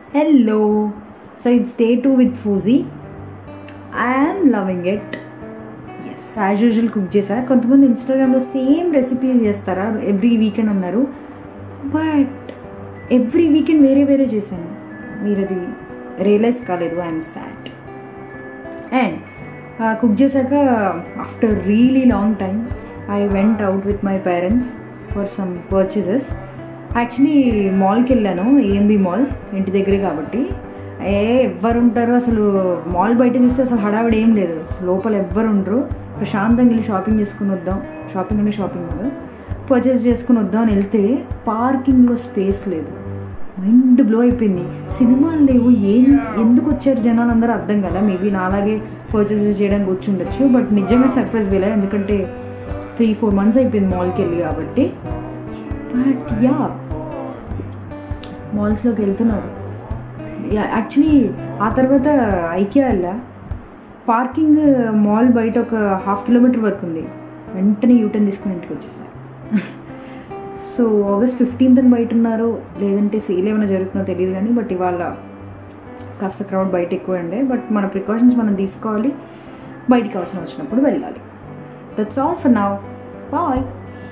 hello so it's day two with Pooji I'm loving it yes as usual cook చేశా కొంతమంది ఇన్స్టాగ్రామ్లో same recipe చేస్తారా every weekend అన్నారు but every weekend వేరే వేరే చేశాను మీరు అది రియలైజ్ కాలేదు ఐఎమ్ సాడ్ అండ్ కుక్ చేశాక after really long time I went out with my parents for some purchases actually మాల్కి వెళ్ళాను ఏఎంబి మాల్ ఇంటి దగ్గరే కాబట్టి ఏ ఎవ్వరు ఉంటారు అసలు మాల్ బయట చూస్తే అసలు హడావిడి ఏం లేదు అసలు లోపల ఎవ్వరు ఉండరు ప్రశాంతంగా వెళ్ళి షాపింగ్ చేసుకుని వద్దాం షాపింగ్ అంటే షాపింగ్ కాదు పర్చేస్ చేసుకుని వద్దాం అని వెళ్తే పార్కింగ్లో స్పేస్ లేదు మైండ్ బ్లో అయిపోయింది సినిమాలు లేవు ఏం ఎందుకు వచ్చారు జనాలు అందరూ అర్థం కదా మేబీ నాలాగే పర్చేసెస్ చేయడానికి వచ్చి ఉండొచ్చు బట్ నిజంగా సర్ప్రైజ్ వేలే ఎందుకంటే త్రీ ఫోర్ మంత్స్ అయిపోయింది మాల్కి వెళ్ళి కాబట్టి బట్ యా మాల్స్లోకి వెళ్తున్నారు యాక్చువల్లీ ఆ తర్వాత ఐకియా వెళ్ళా పార్కింగ్ మాల్ బయట ఒక హాఫ్ కిలోమీటర్ వరకు ఉంది వెంటనే యూటర్న్ తీసుకుని ఇంటికి వచ్చేసారు సో ఆగస్ట్ ఫిఫ్టీన్త్ బయట ఉన్నారో లేదంటే సేల్ ఏమైనా జరుగుతుందో తెలియదు కానీ బట్ ఇవాళ కాస్త క్రౌడ్ బయట ఎక్కువ ఉండే బట్ మన ప్రికాషన్స్ మనం తీసుకోవాలి బయటికి అవసరం వచ్చినప్పుడు వెళ్ళాలి that's all for now bye